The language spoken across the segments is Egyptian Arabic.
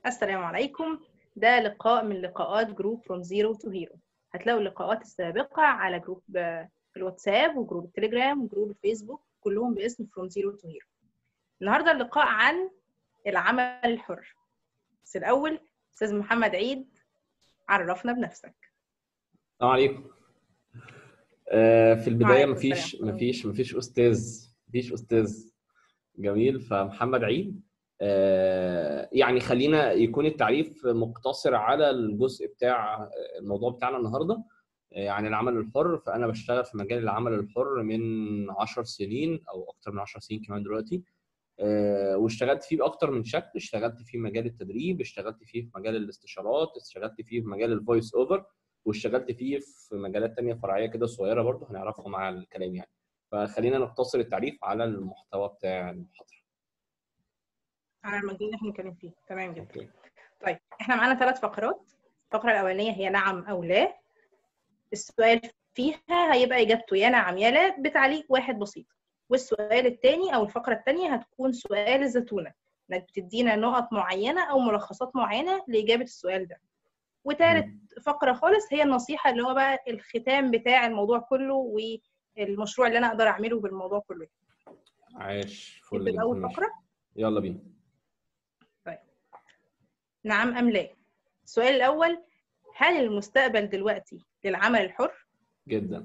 السلام عليكم ده لقاء من لقاءات جروب فروم زيرو تو هيرو هتلاقوا اللقاءات السابقة على جروب الواتساب وجروب التليجرام وجروب الفيسبوك كلهم باسم فروم زيرو تو هيرو النهاردة اللقاء عن العمل الحر بس الأول أستاذ محمد عيد عرفنا بنفسك السلام عليكم آه، في البدايه وعليكم مفيش السلام. مفيش مفيش استاذ مفيش استاذ جميل فمحمد عيد آه، يعني خلينا يكون التعريف مقتصر على الجزء بتاع الموضوع بتاعنا النهارده آه، يعني العمل الحر فانا بشتغل في مجال العمل الحر من 10 سنين او اكتر من 10 سنين كمان دلوقتي آه، واشتغلت فيه باكتر من شكل اشتغلت فيه مجال التدريب اشتغلت فيه في مجال الاستشارات اشتغلت فيه في مجال الفويس اوفر واشتغلت فيه في مجالات تانية فرعية كده صغيرة برضه هنعرفها مع الكلام يعني فخلينا نقتصر التعريف على المحتوى بتاع المحاضرة على المجال اللي احنا بنتكلم فيه تمام جدا اوكي طيب احنا معانا ثلاث فقرات الفقرة الأولانية هي نعم أو لا السؤال فيها هيبقى إجابته يا نعم يا لا بتعليق واحد بسيط والسؤال الثاني أو الفقرة الثانية هتكون سؤال الزتونة إنك بتدينا نقط معينة أو ملخصات معينة لإجابة السؤال ده وثالث فقرة خالص هي النصيحة اللي هو بقى الختام بتاع الموضوع كله والمشروع اللي أنا أقدر أعمله بالموضوع كله عاش فل نبدأ جدا بأول ماشي. فقرة يلا بينا نعم أم لا السؤال الأول هل المستقبل دلوقتي للعمل الحر؟ جدا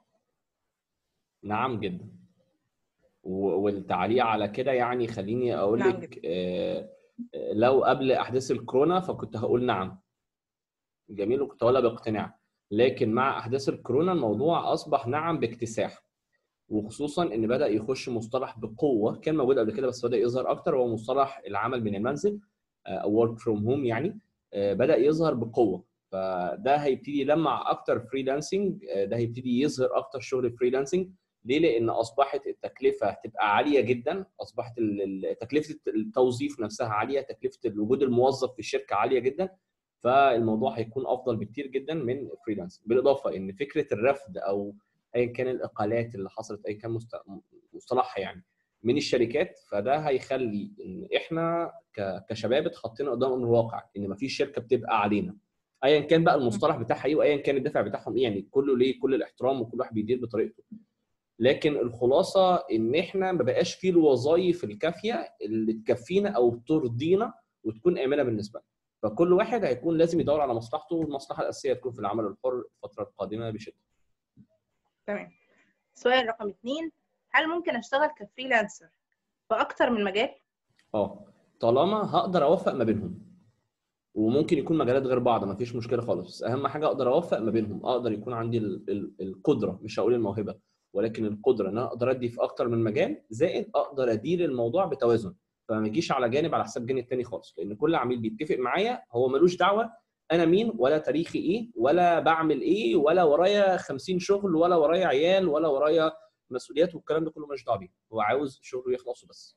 نعم جدا و- والتعليق على كده يعني خليني اقول نعم لك آه، آه، لو قبل احداث الكورونا فكنت هقول نعم جميل وكنت هقولها باقتناع لكن مع احداث الكورونا الموضوع اصبح نعم باكتساح وخصوصا ان بدا يخش مصطلح بقوه كان موجود قبل كده بس بدا يظهر اكتر وهو مصطلح العمل من المنزل او ورك فروم هوم يعني آه، بدا يظهر بقوه فده هيبتدي يلمع اكتر فريلانسنج ده هيبتدي يظهر اكتر شغل فريلانسنج ليه؟ لان اصبحت التكلفه هتبقى عاليه جدا اصبحت ال- ال- تكلفه التوظيف نفسها عاليه تكلفه وجود الموظف في الشركه عاليه جدا فالموضوع هيكون افضل بكتير جدا من فريلانسنج بالاضافه ان فكره الرفض او ايا كان الاقالات اللي حصلت ايا كان مست- مصطلحها يعني من الشركات فده هيخلي ان احنا ك- كشباب اتحطينا قدام امر واقع ان مفيش شركه بتبقى علينا ايا كان بقى المصطلح بتاعها ايه وايا كان الدافع بتاعهم ايه يعني كله ليه كل الاحترام وكل واحد بيدير بطريقته لكن الخلاصه ان احنا ما بقاش فيه الوظائف الكافيه اللي تكفينا او ترضينا وتكون امنه بالنسبه لنا فكل واحد هيكون لازم يدور على مصلحته والمصلحه الاساسيه تكون في العمل الحر الفتره القادمه بشده تمام سؤال رقم اثنين هل ممكن أشتغل كفريلانسر في أكتر من مجال؟ اه طالما هقدر اوفق ما بينهم وممكن يكون مجالات غير بعض ما فيش مشكله خالص بس اهم حاجه اقدر اوفق ما بينهم اقدر يكون عندي ال- ال- القدره مش هقول الموهبه ولكن القدره ان انا اقدر ادي في اكتر من مجال زائد اقدر ادير الموضوع بتوازن فما يجيش على جانب على حساب جانب تاني خالص لان كل عميل بيتفق معايا هو ملوش دعوه انا مين ولا تاريخي ايه ولا بعمل ايه ولا ورايا 50 شغل ولا ورايا عيال ولا ورايا مسؤوليات والكلام ده كله مش دعوه بيه هو عاوز شغله يخلص وبس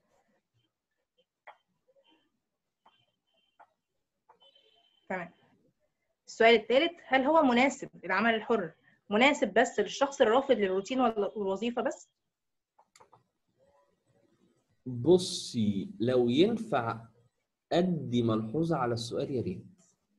تمام السؤال الثالث هل هو مناسب العمل الحر مناسب بس للشخص الرافض للروتين ولا- والوظيفة بس؟ بصي لو ينفع ادي ملحوظه على السؤال يا ريت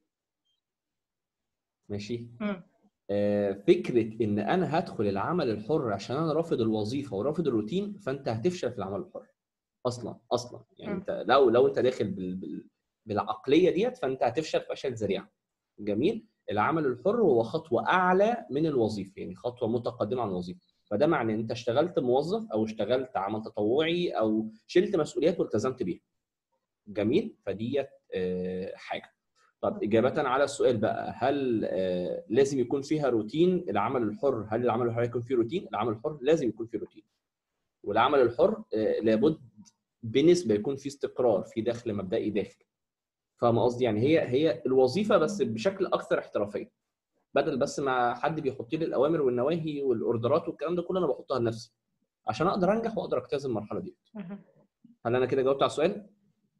ماشي مم. آه فكره ان انا هدخل العمل الحر عشان انا رافض الوظيفه ورافض الروتين فانت هتفشل في العمل الحر اصلا اصلا يعني مم. انت لو لو انت داخل بال بال بالعقليه ديت فانت هتفشل فشل ذريع جميل العمل الحر هو خطوه اعلى من الوظيفه يعني خطوه متقدمه عن الوظيفه فده معناه ان انت اشتغلت موظف او اشتغلت عمل تطوعي او شلت مسؤوليات والتزمت بيها جميل فديت آه، حاجه طب اجابه على السؤال بقى هل آه، لازم يكون فيها روتين العمل الحر هل العمل الحر يكون فيه روتين العمل الحر لازم يكون فيه روتين والعمل الحر آه، لابد بنسبه يكون فيه استقرار في دخل مبدئي داخل فاهم قصدي يعني هي هي الوظيفه بس بشكل اكثر احترافيه بدل بس ما حد بيحط لي الاوامر والنواهي والاوردرات والكلام ده كله انا بحطها لنفسي عشان اقدر انجح واقدر اجتاز المرحله دي مهم. هل انا كده جاوبت على السؤال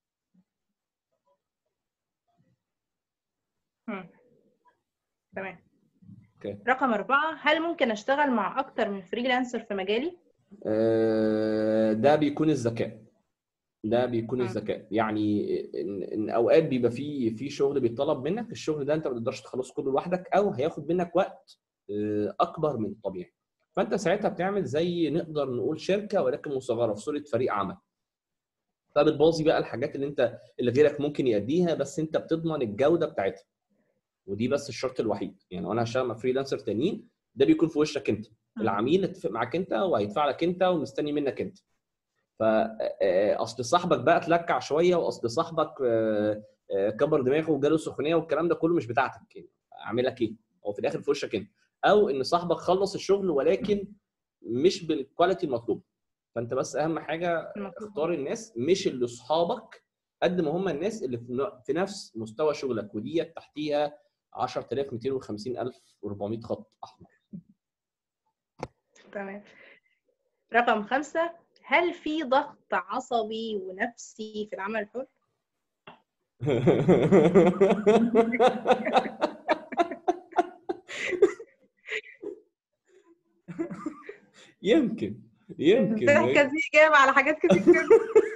مم. تمام اوكي رقم أربعة هل ممكن أشتغل مع أكتر من فريلانسر في مجالي؟ آه، ده بيكون الذكاء ده بيكون مم. الذكاء يعني ان, إن اوقات بيبقى في في شغل بيطلب منك الشغل ده انت ما تقدرش تخلصه كله لوحدك او هياخد منك وقت آه، اكبر من الطبيعي فانت ساعتها بتعمل زي نقدر نقول شركه ولكن مصغره في صوره فريق عمل فبتبوظي بقى الحاجات اللي انت اللي غيرك ممكن يأديها بس انت بتضمن الجوده بتاعتها ودي بس الشرط الوحيد يعني لو انا هشتغل مع فريلانسر تانيين ده بيكون في وشك انت العميل اتفق معاك انت وهيدفع لك انت ومستني منك انت فاصل صاحبك بقى تلكع شويه واصل صاحبك آه، آه، كبر دماغه وجاله سخونيه والكلام ده كله مش بتاعتك يعني اعمل لك ايه هو في الاخر في وشك انت او ان صاحبك خلص الشغل ولكن مش بالكواليتي المطلوبه فانت بس اهم حاجه المفروض. اختار الناس مش اللي اصحابك قد ما هم الناس اللي في ن- في نفس مستوى شغلك وديت تحتيها 10250 الف و400 خط احمر تمام رقم خمسة هل في ضغط عصبي ونفسي في العمل الحر؟ يمكن يمكن الضحكة دي جايبة على حاجات كتير جدا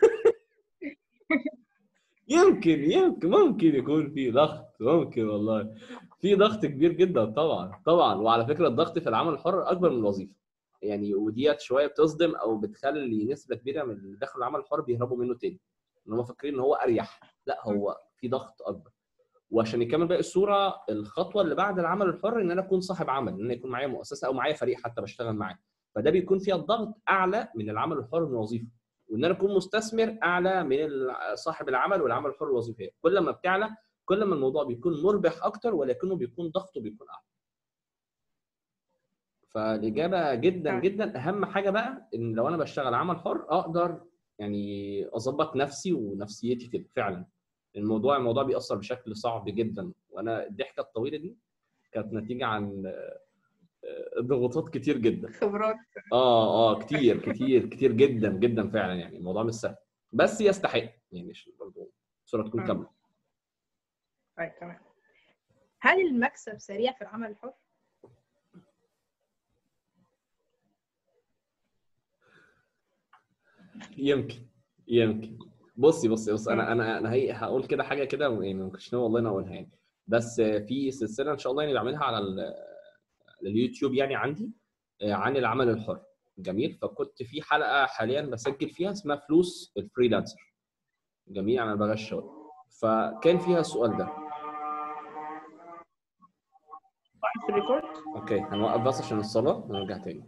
يمكن يمكن ممكن يكون في ضغط ممكن والله في ضغط كبير جدا طبعا طبعا وعلى فكره الضغط في العمل الحر اكبر من الوظيفه يعني وديت شويه بتصدم او بتخلي نسبه كبيره من اللي دخلوا العمل الحر بيهربوا منه تاني ان هم فاكرين ان هو اريح لا هو في ضغط اكبر وعشان نكمل باقي الصوره الخطوه اللي بعد العمل الحر ان انا اكون صاحب عمل ان انا يكون معايا مؤسسه او معايا فريق حتى بشتغل معاه فده بيكون فيها الضغط اعلى من العمل الحر من الوظيفه وان انا اكون مستثمر اعلى من ال- صاحب العمل والعمل الحر الوظيفيه كل ما بتعلى كل ما الموضوع بيكون مربح اكتر ولكنه بيكون ضغطه بيكون اعلى فالاجابه جدا تمام. جدا اهم حاجه بقى ان لو انا بشتغل عمل حر اقدر يعني اظبط نفسي ونفسيتي كده فعلا الموضوع الموضوع بيأثر بشكل صعب جدا وانا الضحكه الطويله دي كانت نتيجه عن آه، آه، ضغوطات كتير جدا خبرات اه اه كتير كتير كتير جدا جدا فعلا يعني الموضوع مش سهل بس يستحق يعني عشان برضه الصوره تكون مم. كامله طيب تمام هل المكسب سريع في العمل الحر؟ يمكن يمكن بصي بصي بص انا انا انا هي هقول كده حاجه كده يعني ما كنتش ناوي والله انا اقولها يعني بس في سلسله ان شاء الله يعني بعملها على ال- اليوتيوب يعني عندي آه، عن العمل الحر جميل فكنت في حلقه حاليا بسجل فيها اسمها فلوس الفريلانسر جميل انا بغش أهو. فكان فيها السؤال ده في الريكورد اوكي هنوقف بس عشان الصلاه ونرجع تاني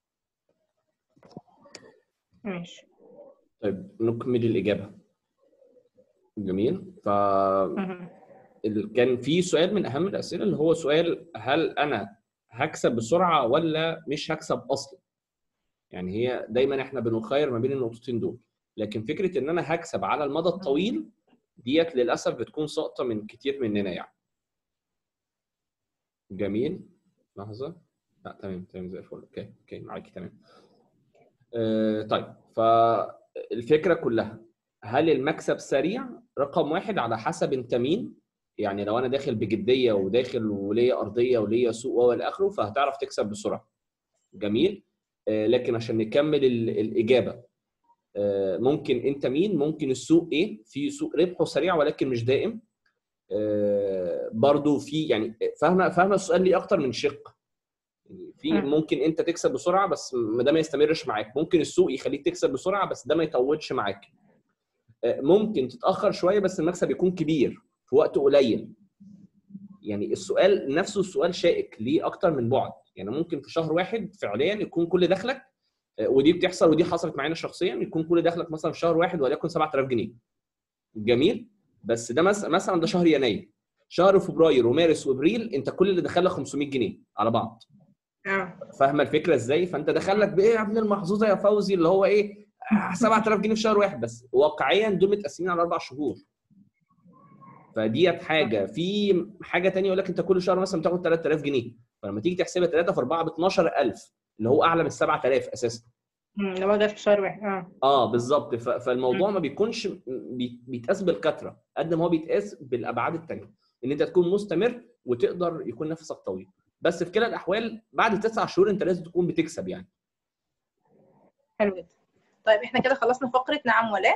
ماشي طيب نكمل الاجابه جميل ف مهم. ال- كان في سؤال من اهم الاسئله اللي هو سؤال هل انا هكسب بسرعه ولا مش هكسب اصلا يعني هي دايما احنا بنخير ما بين النقطتين دول لكن فكره ان انا هكسب على المدى الطويل ديت للاسف بتكون ساقطه من كتير مننا يعني جميل لحظه لا تمام تمام زي الفل اوكي اوكي معاكي تمام آه طيب فالفكره كلها هل المكسب سريع رقم واحد على حسب انت مين يعني لو انا داخل بجديه وداخل وليا ارضيه وليا سوق والى اخره فهتعرف تكسب بسرعه جميل آه، لكن عشان نكمل ال- الاجابه آه، ممكن انت مين ممكن السوق ايه في سوق ربحه سريع ولكن مش دائم آه، برضو في يعني فاهمه فاهمه السؤال ليه اكتر من شق يعني في مم. ممكن انت تكسب بسرعه بس ما ده ما يستمرش معاك ممكن السوق يخليك تكسب بسرعه بس ده ما يطولش معاك آه، ممكن تتاخر شويه بس المكسب يكون كبير في وقت قليل يعني السؤال نفسه السؤال شائك ليه اكتر من بعد يعني ممكن في شهر واحد فعليا يكون كل دخلك آه، ودي بتحصل ودي حصلت معانا شخصيا يكون كل دخلك مثلا في شهر واحد وليكن 7000 جنيه جميل بس ده مثلا مثلا ده شهر يناير شهر فبراير ومارس وابريل انت كل اللي دخلك 500 جنيه على بعض اه فاهمه الفكره ازاي فانت دخلك بايه يا ابن المحظوظه يا فوزي اللي هو ايه آه، 7000 جنيه في شهر واحد بس واقعيا دول متقسمين على اربع شهور فديت حاجه في حاجه تانية يقول لك انت كل شهر مثلا بتاخد 3000 جنيه فلما تيجي تحسبها 3 في 4 ب 12000 اللي هو اعلى من 7000 اساسا مم، لو ما جاش في شهر واحد اه اه بالظبط ف- فالموضوع ما بيكونش بي- بيتقاس بالكثره قد ما هو بيتقاس بالابعاد الثانيه ان انت تكون مستمر وتقدر يكون نفسك طويل بس في كلا الاحوال بعد تسع شهور انت لازم تكون بتكسب يعني حلو جدا طيب احنا كده خلصنا فقرة نعم ولا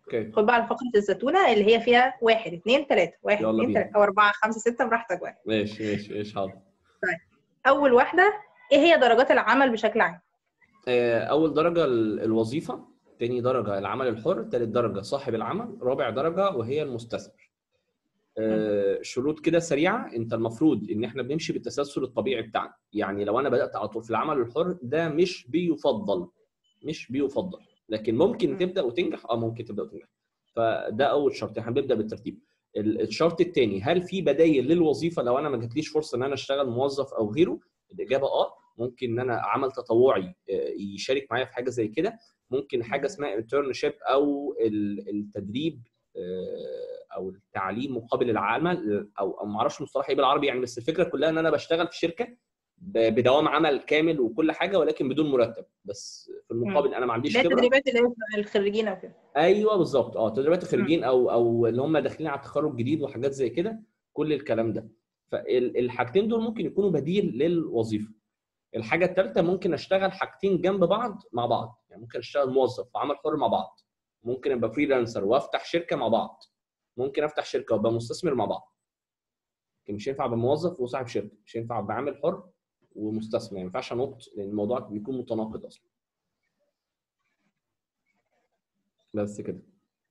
اوكي خد بقى على فقره الزتونه اللي هي فيها واحد اثنين ثلاثه واحد يلا اثنين بينا. ثلاثه او اربعه خمسه سته براحتك بقى ماشي ماشي ماشي حاضر اول واحده ايه هي درجات العمل بشكل عام آه، اول درجه ال- الوظيفه تاني درجه العمل الحر تالت درجه صاحب العمل رابع درجه وهي المستثمر آه، شروط كده سريعه انت المفروض ان احنا بنمشي بالتسلسل الطبيعي بتاعنا يعني لو انا بدات على طول في العمل الحر ده مش بيفضل مش بيفضل لكن ممكن م. تبدا وتنجح اه ممكن تبدا وتنجح فده اول شرط احنا بنبدا بالترتيب ال- الشرط الثاني هل في بدايل للوظيفه لو انا ما جاتليش فرصه ان انا اشتغل موظف او غيره الاجابه اه ممكن ان انا عمل تطوعي آه، يشارك معايا في حاجه زي كده ممكن حاجه اسمها انترنشيب او ال- التدريب آه، او التعليم مقابل العمل او او ما اعرفش المصطلح ايه بالعربي يعني بس الفكره كلها ان انا بشتغل في شركه ب- بدوام عمل كامل وكل حاجه ولكن بدون مرتب بس في المقابل انا ما عنديش اللي هي خبره التدريبات اللي هي الخريجين او كده ايوه بالظبط اه تدريبات الخريجين او او اللي هم داخلين على التخرج جديد وحاجات زي كده كل الكلام ده فالحاجتين دول ممكن يكونوا بديل للوظيفه الحاجه الثالثه ممكن اشتغل حاجتين جنب بعض مع بعض يعني ممكن اشتغل موظف وعمل حر مع بعض ممكن ابقى فريلانسر وافتح شركه مع بعض ممكن افتح شركه وابقى مستثمر مع بعض لكن مش ينفع ابقى موظف وصاحب شركه مش ينفع ابقى عامل حر ومستثمر ما ينفعش انط لان الموضوع بيكون متناقض اصلا بس كده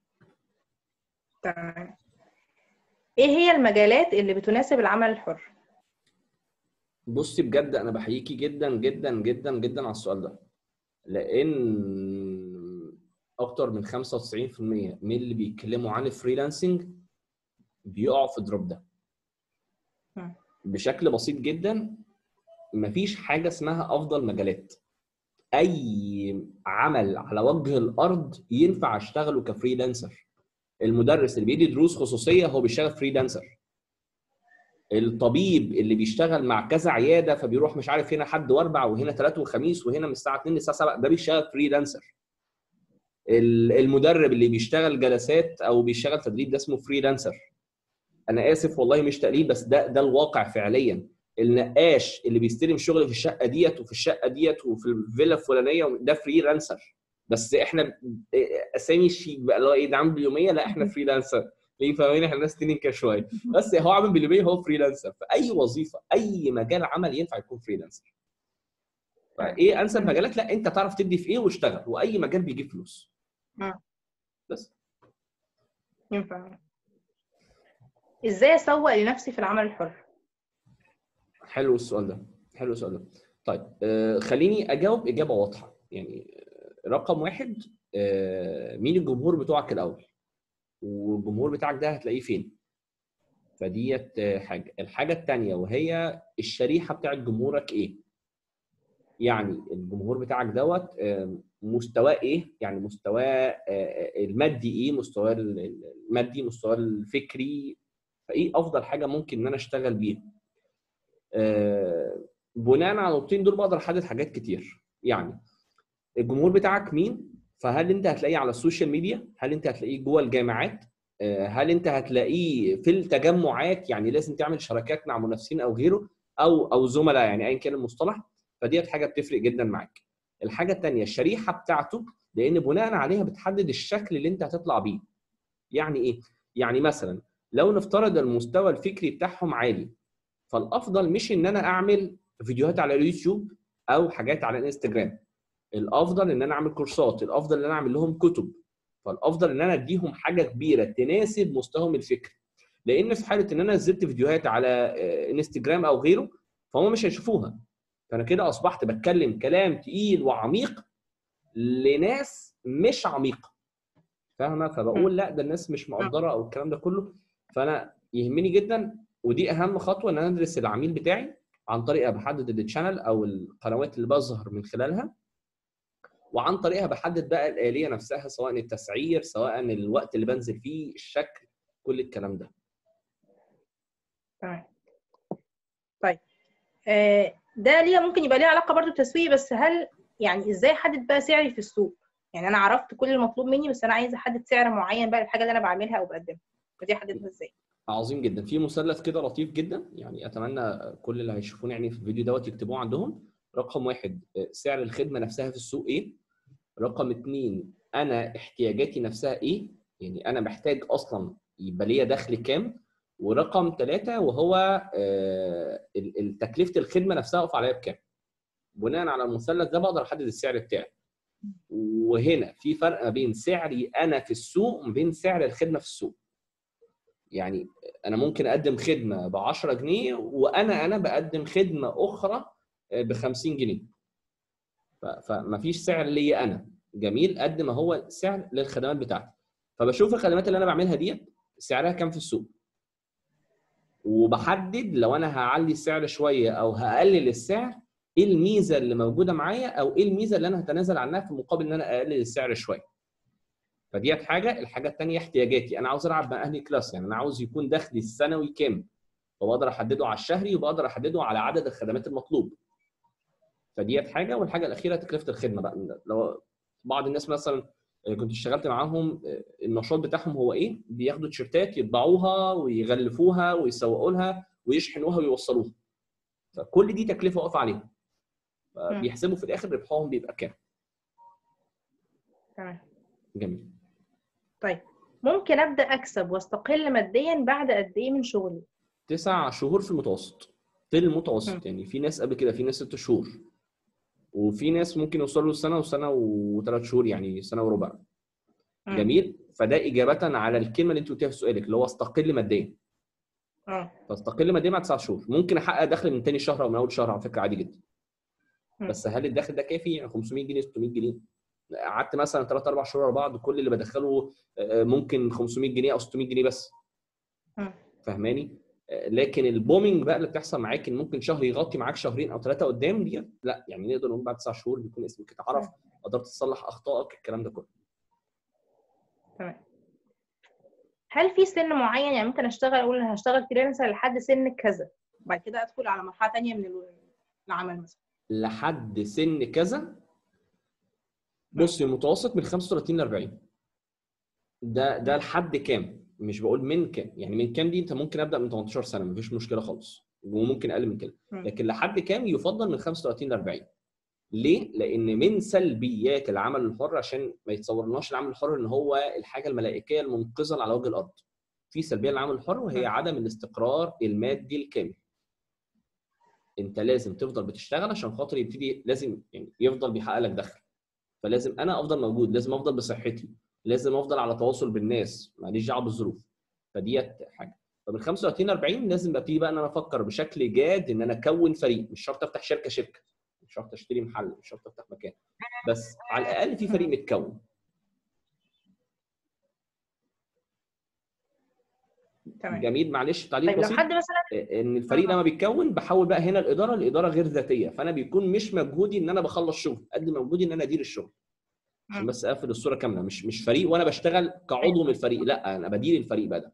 تمام ايه هي المجالات اللي بتناسب العمل الحر بصي بجد انا بحييكي جدا جدا جدا جدا على السؤال ده لان اكتر من 95% من اللي بيتكلموا عن الفريلانسنج بيقعوا في الدروب ده مم. بشكل بسيط جدا مفيش حاجه اسمها افضل مجالات اي عمل على وجه الارض ينفع اشتغله كفريلانسر المدرس اللي بيدي دروس خصوصيه هو بيشتغل فريلانسر الطبيب اللي بيشتغل مع كذا عياده فبيروح مش عارف هنا حد واربع وهنا ثلاث وخميس وهنا من الساعه 2 للساعه 7 ده بيشتغل فريلانسر ال- المدرب اللي بيشتغل جلسات او بيشتغل تدريب ده اسمه فريلانسر انا اسف والله مش تقليل بس ده ده الواقع فعليا النقاش اللي بيستلم شغل في الشقه ديت وفي الشقه ديت وفي الفيلا الفلانيه ده فريلانسر بس احنا اسامي شيك بقى اللي هو ايه ده عامل باليوميه لا احنا فريلانسر ليه فاهمين احنا ناس تنين كده شويه بس هو عامل باليوميه هو فريلانسر فاي وظيفه اي مجال عمل ينفع يكون فريلانسر فايه انسب مجالات لا انت تعرف تدي في ايه واشتغل واي مجال بيجيب فلوس مم. بس ينفع ازاي اسوق لنفسي في العمل الحر حلو السؤال ده حلو السؤال ده طيب آه خليني اجاوب اجابه واضحه يعني آه، رقم واحد آه مين الجمهور بتوعك الاول والجمهور بتاعك ده هتلاقيه فين فديت آه، حاجه الحاجه الثانيه وهي الشريحه بتاعت جمهورك ايه يعني الجمهور بتاعك دوت آه، مستواه ايه يعني مستواه آه، المادي ايه مستواه المادي مستواه الفكري فايه افضل حاجه ممكن ان انا اشتغل بيها آه، بناء على النقطتين دول بقدر احدد حاجات كتير يعني الجمهور بتاعك مين فهل انت هتلاقيه على السوشيال ميديا هل انت هتلاقيه جوه الجامعات آه، هل انت هتلاقيه في التجمعات يعني لازم تعمل شراكات مع منافسين او غيره او او زملاء يعني ايا كان المصطلح فديت حاجه بتفرق جدا معاك الحاجه الثانيه الشريحه بتاعته لان بناء عليها بتحدد الشكل اللي انت هتطلع بيه يعني ايه يعني مثلا لو نفترض المستوى الفكري بتاعهم عالي فالافضل مش ان انا اعمل فيديوهات على اليوتيوب او حاجات على الانستجرام الافضل ان انا اعمل كورسات الافضل ان انا اعمل لهم كتب فالافضل ان انا اديهم حاجه كبيره تناسب مستواهم الفكري لان في حاله ان انا نزلت فيديوهات على آه، انستجرام او غيره فهم مش هيشوفوها فانا كده اصبحت بتكلم كلام تقيل وعميق لناس مش عميقه فاهمه فبقول لا ده الناس مش مقدره او الكلام ده كله فانا يهمني جدا ودي اهم خطوه ان انا ادرس العميل بتاعي عن طريقها بحدد التشانل او القنوات اللي بظهر من خلالها وعن طريقها بحدد بقى الاليه نفسها سواء التسعير سواء الوقت اللي بنزل فيه الشكل كل الكلام ده تمام طيب آه، ده ليه ممكن يبقى ليه علاقه برضو بالتسويق بس هل يعني ازاي احدد بقى سعري في السوق يعني انا عرفت كل المطلوب مني بس انا عايزه احدد سعر معين بقى للحاجه اللي انا بعملها او بقدمها فدي احددها ازاي عظيم جدا في مثلث كده لطيف جدا يعني اتمنى كل اللي هيشوفوني يعني في الفيديو دوت يكتبوه عندهم رقم واحد آه، سعر الخدمه نفسها في السوق ايه رقم اتنين انا احتياجاتي نفسها ايه يعني انا محتاج اصلا يبقى ليا دخل كام ورقم ثلاثة وهو آه، ال- ال- تكلفة الخدمة نفسها واقف عليها بكام بناء على المثلث ده بقدر احدد السعر بتاعي وهنا في فرق ما بين سعري انا في السوق وما بين سعر الخدمة في السوق يعني انا ممكن اقدم خدمة ب 10 جنيه وانا انا بقدم خدمة اخرى ب 50 جنيه ف- فمفيش سعر ليا انا جميل قد ما هو سعر للخدمات بتاعتي فبشوف الخدمات اللي انا بعملها ديت سعرها كام في السوق وبحدد لو انا هعلي السعر شويه او هقلل السعر ايه الميزه اللي موجوده معايا او ايه الميزه اللي انا هتنازل عنها في مقابل ان انا اقلل السعر شويه فديت حاجه الحاجه الثانيه احتياجاتي انا عاوز العب مع اهلي كلاس يعني انا عاوز يكون دخلي السنوي كام فبقدر احدده على الشهري وبقدر احدده على عدد الخدمات المطلوب فديت حاجه والحاجه الاخيره تكلفه الخدمه بقى لو بعض الناس مثلا كنت اشتغلت معاهم النشاط بتاعهم هو ايه؟ بياخدوا تيشيرتات يطبعوها ويغلفوها ويسوقوا لها ويشحنوها ويوصلوها. فكل دي تكلفه واقفه عليهم. فبيحسبوا في الاخر ربحهم بيبقى كام. تمام جميل. طيب ممكن ابدا اكسب واستقل ماديا بعد قد ايه من شغلي تسع شهور في المتوسط. في المتوسط م. يعني في ناس قبل كده في ناس ست شهور. وفي ناس ممكن يوصلوا سنه وسنه وثلاث شهور يعني سنه وربع. مم. جميل فده اجابه على الكلمه اللي انت قلتيها في سؤالك اللي هو استقل ماديا. اه فاستقل ماديا بعد تسع شهور ممكن احقق دخل من تاني شهر او من اول شهر على فكره عادي جدا مم. بس هل الدخل ده كافي يعني 500 جنيه 600 جنيه قعدت مثلا 3 4 شهور ورا بعض كل اللي بدخله آه، ممكن 500 جنيه او 600 جنيه بس مم. فاهماني آه، لكن البومينج بقى اللي بتحصل معاك ان ممكن شهر يغطي معاك شهرين او ثلاثه قدام دي لا يعني نقدر نقول بعد تسع شهور بيكون اسمك اتعرف قدرت تصلح اخطائك الكلام ده كله تمام هل في سن معين يعني ممكن اشتغل اقول انا هشتغل فريلانسر لحد سن كذا وبعد كده ادخل على مرحله تانية من ال- العمل مثلا لحد سن كذا بص المتوسط من 35 ل 40 ده ده لحد كام مش بقول من كام يعني من كام دي انت ممكن ابدا من 18 سنه مفيش مشكله خالص وممكن اقل من كده مم. لكن لحد كام يفضل من 35 ل 40 ليه؟ لان من سلبيات العمل الحر عشان ما يتصورلناش العمل الحر ان هو الحاجه الملائكيه المنقذه على وجه الارض في سلبيه للعمل الحر وهي مم. عدم الاستقرار المادي الكامل انت لازم تفضل بتشتغل عشان خاطر يبتدي لازم يعني يفضل بيحقق لك دخل فلازم انا افضل موجود لازم افضل بصحتي لازم افضل على تواصل بالناس ماليش دعوه بالظروف فديت حاجه فمن 35 ل 40 لازم ابتدي بقى ان انا افكر بشكل جاد ان انا اكون فريق مش شرط افتح شركه شركه مش شرط اشتري محل مش شرط افتح مكان بس على الاقل في فريق متكون تمام جميل معلش تعليق طيب لو بسيط حد مثلا ان الفريق لما بيتكون بحول بقى هنا الاداره الاداره غير ذاتيه فانا بيكون مش مجهودي ان انا بخلص شغل قد ما مجهودي ان انا ادير الشغل عشان مم. بس اقفل الصوره كامله مش مش فريق وانا بشتغل كعضو من الفريق لا انا بدير الفريق بقى ده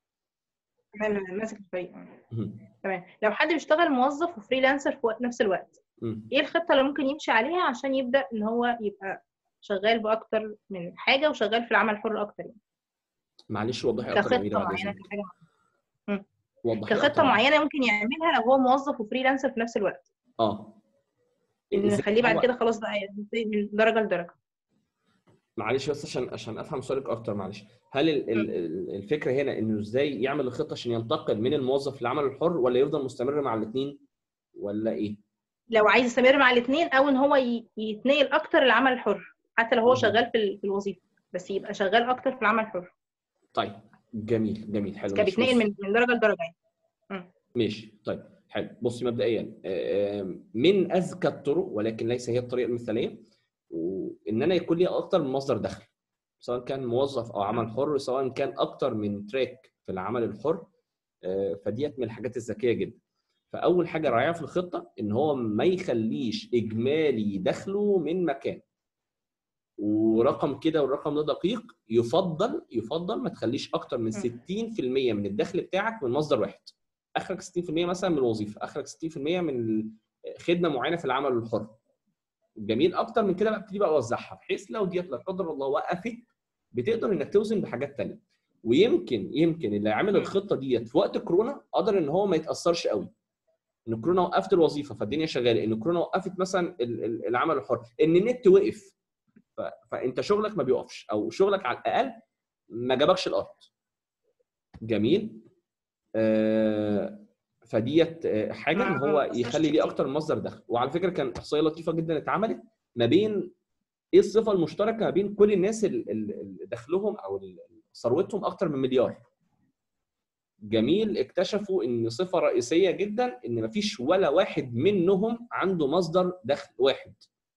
أنا ماسك الفريق مهم. تمام لو حد بيشتغل موظف وفريلانسر في وقت- نفس الوقت مم. ايه الخطه اللي ممكن يمشي عليها عشان يبدا ان هو يبقى شغال باكتر من حاجه وشغال في العمل الحر اكتر يعني معلش وضحي اكتر يا كخطه اميره بعد معينه اذنك كحاجه وضحي كخطه أكتر. معينه ممكن يعملها لو هو موظف وفريلانسر في نفس الوقت اه ان إزاي نخليه بعد هو- كده خلاص بقى من درجه لدرجه معلش بس عشان عشان افهم سؤالك اكتر معلش هل ال- ال- ال- الفكره هنا انه ازاي يعمل الخطه عشان ينتقل من الموظف للعمل الحر ولا يفضل مستمر مع الاثنين ولا ايه؟ لو عايز يستمر مع الاثنين او ان هو ي- يتنقل اكتر للعمل الحر حتى لو هو مهم. شغال في ال- في الوظيفه بس يبقى شغال اكتر في العمل الحر طيب جميل جميل حلو كان ماشي، بيتنقل بص. من من درجه لدرجه يعني ماشي طيب حلو بصي مبدئيا آه، من اذكى الطرق ولكن ليس هي الطريقه المثاليه وان انا يكون لي اكتر من مصدر دخل سواء كان موظف او عمل حر سواء كان اكتر من تراك في العمل الحر آه، فديت من الحاجات الذكيه جدا فاول حاجه راعيها في الخطه ان هو ما يخليش اجمالي دخله من مكان ورقم كده والرقم ده دقيق يفضل يفضل ما تخليش اكتر من 60% من الدخل بتاعك من مصدر واحد اخرك 60% مثلا من الوظيفه اخرك 60% من خدمه معينه في العمل الحر جميل اكتر من كده بقى ابتدي بقى اوزعها بحيث لو ديت لا قدر الله وقفت بتقدر انك توزن بحاجات تانية ويمكن يمكن اللي عامل الخطه ديت في وقت كورونا قدر ان هو ما يتاثرش قوي ان كورونا وقفت الوظيفه فالدنيا شغاله ان كورونا وقفت مثلا ال- ال- العمل الحر ان النت وقف ف- فانت شغلك ما بيقفش او شغلك على الاقل ما جابكش الارض جميل آه، فديت آه، حاجه ان ما هو أثرش يخلي ليه كتير. اكتر من مصدر دخل وعلى فكره كان احصائيه لطيفه جدا اتعملت ما بين ايه الصفه المشتركه ما بين كل الناس ال- ال- اللي دخلهم او ال- ثروتهم اكتر من مليار جميل اكتشفوا ان صفه رئيسيه جدا ان مفيش ولا واحد منهم عنده مصدر دخل واحد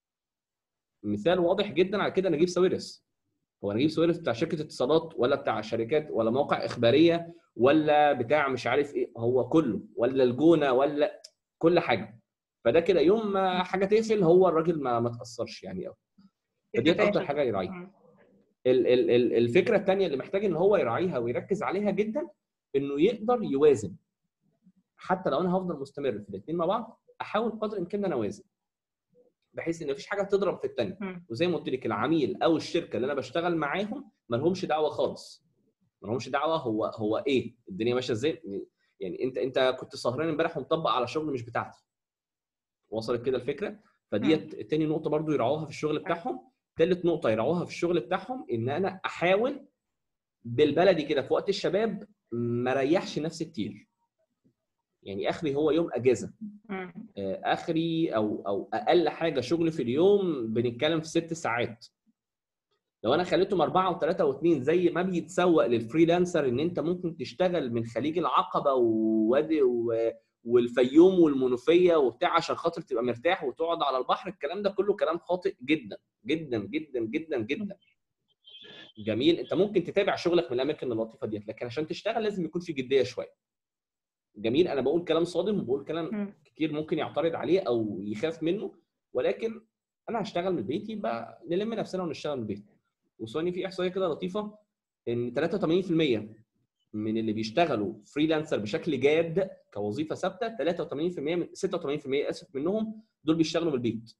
مثال واضح جدا على كده نجيب ساويرس هو نجيب ساويرس بتاع شركه اتصالات ولا بتاع شركات ولا موقع اخباريه ولا بتاع مش عارف ايه هو كله ولا الجونه ولا كل حاجه فده كده يوم ما حاجه تقفل هو الراجل ما ما تاثرش يعني قوي فديت اكتر حاجه يراعيها مم. ال- ال- ال- الفكره الثانيه اللي محتاج ان هو يراعيها ويركز عليها جدا انه يقدر يوازن حتى لو انا هفضل مستمر في الاثنين مع بعض احاول قدر الامكان ان انا اوازن بحيث ان مفيش حاجه تضرب في الثانيه مم. وزي ما قلت لك العميل او الشركه اللي انا بشتغل معاهم ما لهمش دعوه خالص ما لهمش دعوه هو هو ايه الدنيا ماشيه ازاي يعني انت انت كنت سهران امبارح ومطبق على شغل مش بتاعتي وصلت كده الفكره فديت تاني نقطه برضو يراعوها في الشغل بتاعهم ثالث نقطه يراعوها في الشغل بتاعهم ان انا احاول بالبلدي كده في وقت الشباب ما ريحش نفسي كتير يعني اخري هو يوم اجازه مم. آه، اخري او او اقل حاجه شغل في اليوم بنتكلم في ست ساعات لو انا خليتهم اربعه وثلاثه واثنين زي ما بيتسوق للفريلانسر ان انت ممكن تشتغل من خليج العقبه ووادي و- والفيوم والمنوفيه وبتاع عشان خاطر تبقى مرتاح وتقعد على البحر الكلام ده كله كلام خاطئ جدا جدا جدا جدا جدا جميل انت ممكن تتابع شغلك من الاماكن اللطيفه ديت لكن عشان تشتغل لازم يكون في جديه شويه جميل انا بقول كلام صادم وبقول كلام مم. كتير ممكن يعترض عليه او يخاف منه ولكن انا هشتغل من البيت يبقى نلم نفسنا ونشتغل من البيت وثاني في احصائيه كده لطيفه ان 83% من اللي بيشتغلوا فريلانسر بشكل جاد كوظيفه ثابته 83% من 86% اسف منهم دول بيشتغلوا من البيت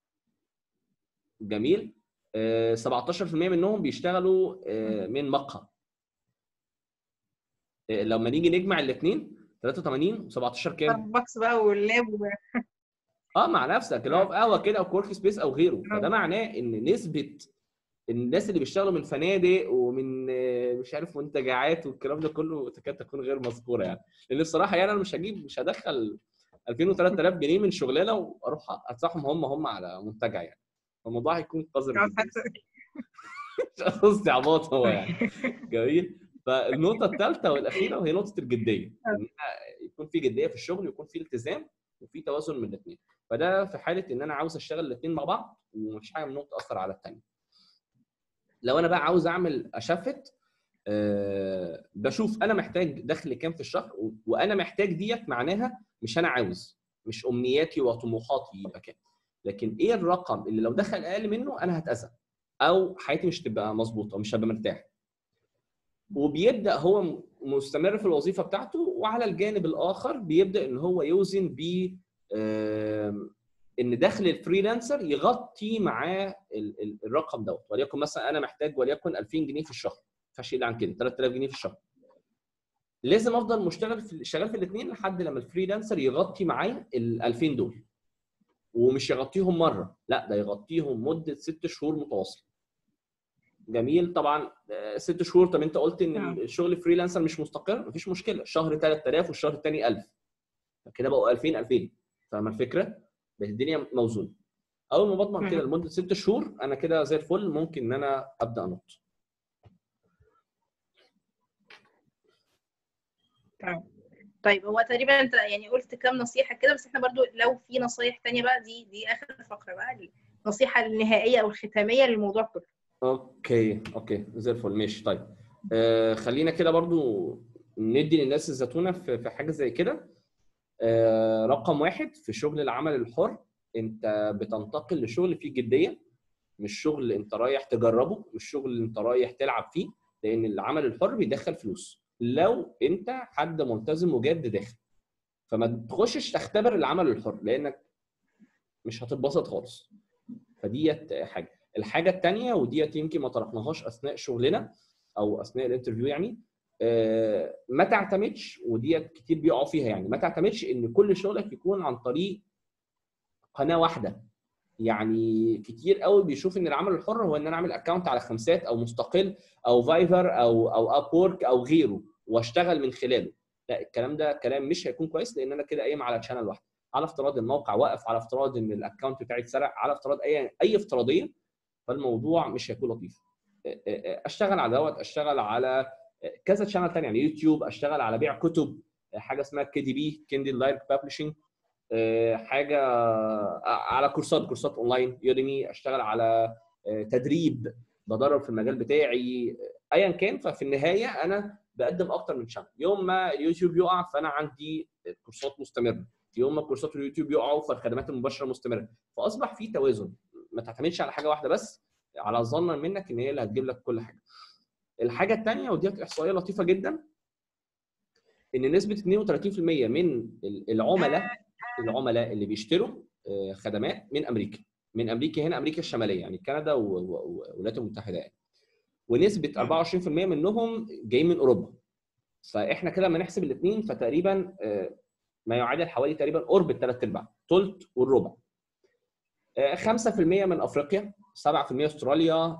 جميل آه، 17% منهم بيشتغلوا آه، من مقهى آه، لما نيجي نجمع الاثنين 83 و17 كام؟ ستاربكس بقى واللاب و... اه مع نفسك اللي هو في قهوه كده او كورك سبيس او غيره فده آه. معناه ان نسبه الناس اللي بيشتغلوا من فنادق ومن آه، مش عارف منتجعات والكلام ده كله تكاد تكون غير مذكوره يعني لان الصراحه يعني انا مش هجيب مش هدخل 2000 و3000 جنيه من شغلانه واروح ادفعهم هم هم على منتجع يعني الموضوع هيكون قذر جدا مش قصدي عباط هو يعني جميل فالنقطه الثالثه والاخيره وهي نقطه الجديه ان أنا يكون في جديه في الشغل يكون في التزام وفي توازن من الاثنين فده في حاله ان انا عاوز اشتغل الاثنين مع بعض ومفيش حاجه منهم تاثر على الثانيه لو انا بقى عاوز اعمل اشفت أه بشوف انا محتاج دخل كام في الشهر و- وانا محتاج ديت معناها مش انا عاوز مش امنياتي وطموحاتي يبقى كام لكن ايه الرقم اللي لو دخل اقل منه انا هتاذى او حياتي مش تبقى مظبوطه مش هبقى مرتاح وبيبدا هو م- مستمر في الوظيفه بتاعته وعلى الجانب الاخر بيبدا ان هو يوزن ب آم، ان دخل الفريلانسر يغطي معاه ال- ال- الرقم دوت وليكن مثلا انا محتاج وليكن 2000 جنيه في الشهر ما ينفعش يقل عن كده 3000 جنيه في الشهر لازم افضل مشتغل في شغال في الاثنين لحد لما الفريلانسر يغطي معايا ال 2000 دول ومش يغطيهم مره لا ده يغطيهم مده ست شهور متواصله جميل طبعا آه، ست شهور طب انت قلت ان نعم. الشغل فريلانسر مش مستقر مفيش مشكله شهر 3000 والشهر الثاني 1000 كده بقوا 2000 2000 فاهمه الفكره؟ بس الدنيا موزونه اول ما بضمن كده مم. لمده ست شهور انا كده زي الفل ممكن ان انا ابدا انط تمام طيب هو تقريبا انت يعني قلت كام نصيحة كده بس احنا برضو لو في نصايح تانية بقى دي دي اخر فقرة بقى النصيحة النهائية او الختامية للموضوع كله اوكي اوكي زي الفل ماشي طيب آه خلينا كده برضو ندي للناس الزتونه في في حاجه زي كده آه رقم واحد في شغل العمل الحر انت بتنتقل لشغل فيه جديه مش شغل انت رايح تجربه مش شغل انت رايح تلعب فيه لان العمل الحر بيدخل فلوس لو انت حد ملتزم وجاد داخل فما تخشش تختبر العمل الحر لانك مش هتتبسط خالص فديت حاجه الحاجه الثانيه وديت يمكن ما طرحناهاش اثناء شغلنا او اثناء الانترفيو يعني آه، ما تعتمدش وديت كتير بيقعوا فيها يعني ما تعتمدش ان كل شغلك يكون عن طريق قناه واحده يعني كتير قوي بيشوف ان العمل الحر هو ان انا اعمل اكونت على خمسات او مستقل او فايفر او او اب وورك او غيره واشتغل من خلاله لا الكلام ده كلام مش هيكون كويس لان انا كده قايم على تشانل واحد على افتراض الموقع واقف على افتراض ان الاكونت بتاعي اتسرق على افتراض اي اي افتراضيه فالموضوع مش هيكون لطيف اشتغل على دوت اشتغل على كذا تشانل تاني يعني يوتيوب اشتغل على بيع كتب حاجه اسمها كي دي بي كيندل دايركت بابلشنج حاجه على كورسات كورسات اونلاين يوديمي اشتغل على تدريب بدرب في المجال بتاعي ايا كان ففي النهايه انا بقدم اكتر من شانل يوم ما اليوتيوب يقع فانا عندي كورسات مستمره يوم ما كورسات اليوتيوب يقعوا فالخدمات المباشره مستمره فاصبح في توازن ما تعتمدش على حاجه واحده بس على ظنا منك ان هي اللي هتجيب لك كل حاجه الحاجه الثانيه وديت احصائيه لطيفه جدا ان نسبه 32% من العملاء العملاء اللي بيشتروا خدمات من امريكا من امريكا هنا امريكا الشماليه يعني كندا والولايات المتحده يعني ونسبه 24% منهم جايين من اوروبا فاحنا كده لما نحسب الاثنين فتقريبا ما يعادل حوالي تقريبا قرب الثلاث ارباع ثلث والربع 5% من افريقيا 7% استراليا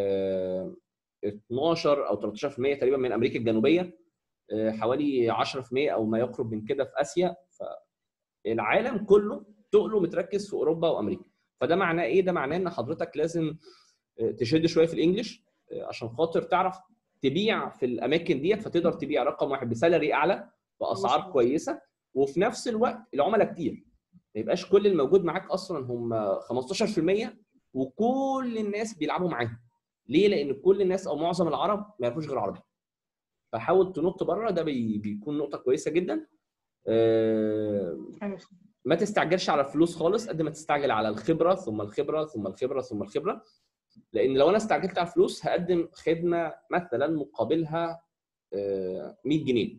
12 او 13% تقريبا من امريكا الجنوبيه حوالي 10% او ما يقرب من كده في اسيا فالعالم كله تقله متركز في اوروبا وامريكا فده معناه ايه ده معناه ان حضرتك لازم تشد شويه في الانجليش عشان خاطر تعرف تبيع في الاماكن ديت فتقدر تبيع رقم واحد بسالري اعلى باسعار كويسه وفي نفس الوقت العملاء كتير ما يبقاش كل الموجود معاك اصلا هم 15% وكل الناس بيلعبوا معاهم ليه؟ لان كل الناس او معظم العرب ما يعرفوش غير عربي فحاول تنط بره ده بي بيكون نقطه كويسه جدا ما تستعجلش على الفلوس خالص قد ما تستعجل على الخبره ثم الخبره ثم الخبره ثم الخبره لان لو انا استعجلت على الفلوس هقدم خدمه مثلا مقابلها 100 جنيه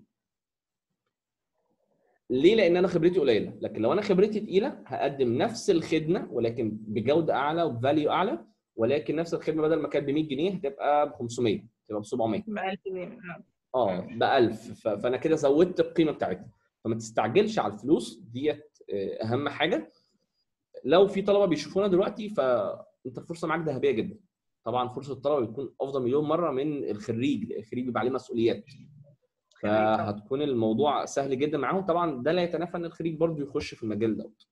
ليه؟ لان انا خبرتي قليله، لكن لو انا خبرتي تقيله هقدم نفس الخدمه ولكن بجوده اعلى وبفاليو اعلى ولكن نفس الخدمه بدل ما كانت ب 100 جنيه هتبقى ب 500 تبقى ب 700 ب 1000 جنيه اه ب 1000 فانا كده زودت القيمه بتاعتها فما تستعجلش على الفلوس ديت اهم حاجه لو في طلبه بيشوفونا دلوقتي فانت الفرصه معاك ذهبيه جدا طبعا فرصه الطلبه بتكون افضل مليون مره من الخريج الخريج بيبقى عليه مسؤوليات فهتكون الموضوع سهل جدا معاهم طبعا ده لا يتنافى ان الخريج برضه يخش في المجال دوت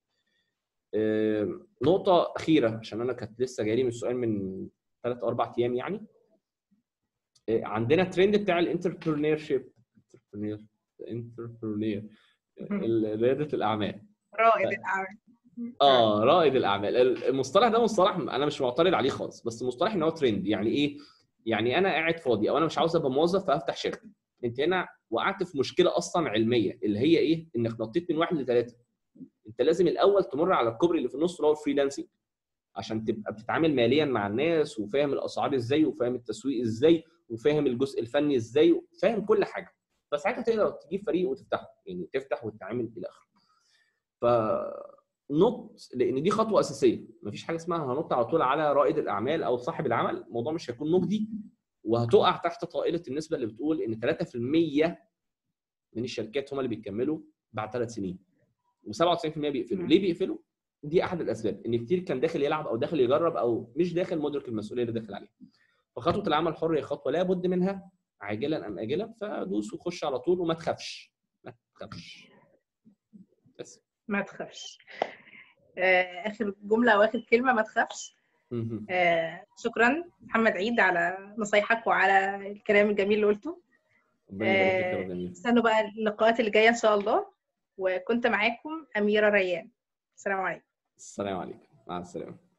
نقطة أخيرة عشان أنا كانت لسه جاي لي من السؤال من ثلاث أو أربع أيام يعني عندنا ترند بتاع الانتربرونير شيب انتربرونير ريادة الأعمال رائد الأعمال اه رائد الاعمال المصطلح ده مصطلح انا مش معترض عليه خالص بس مصطلح ان هو ترند يعني ايه يعني انا قاعد فاضي او انا مش عاوز ابقى موظف فافتح شركه انت هنا وقعت في مشكله اصلا علميه اللي هي ايه انك نطيت من واحد لثلاثه انت لازم الاول تمر على الكوبري اللي في النص اللي هو الفريلانسنج عشان تبقى بتتعامل ماليا مع الناس وفاهم الاسعار ازاي وفاهم التسويق ازاي وفاهم الجزء الفني ازاي وفاهم كل حاجه فساعتها تقدر تجيب فريق وتفتحه يعني تفتح وتتعامل الى اخره ف نط لان دي خطوه اساسيه مفيش حاجه اسمها هنط على طول على رائد الاعمال او صاحب العمل الموضوع مش هيكون مجدي وهتقع تحت طائله النسبه اللي بتقول ان 3% من الشركات هم اللي بيكملوا بعد ثلاث سنين و97% بيقفلوا ليه بيقفلوا دي احد الاسباب ان كتير كان داخل يلعب او داخل يجرب او مش داخل مدرك المسؤوليه اللي داخل عليها فخطوه العمل الحر هي خطوه لا بد منها عاجلا ام اجلا فدوس وخش على طول وما تخافش ما تخافش بس ما تخافش آه، اخر جمله او اخر كلمه ما تخافش آه، شكرا محمد عيد على نصايحك وعلى الكلام الجميل اللي قلته استنوا بقى اللقاءات اللي جايه ان شاء الله وكنت معاكم اميره ريان السلام عليكم السلام عليكم مع السلامه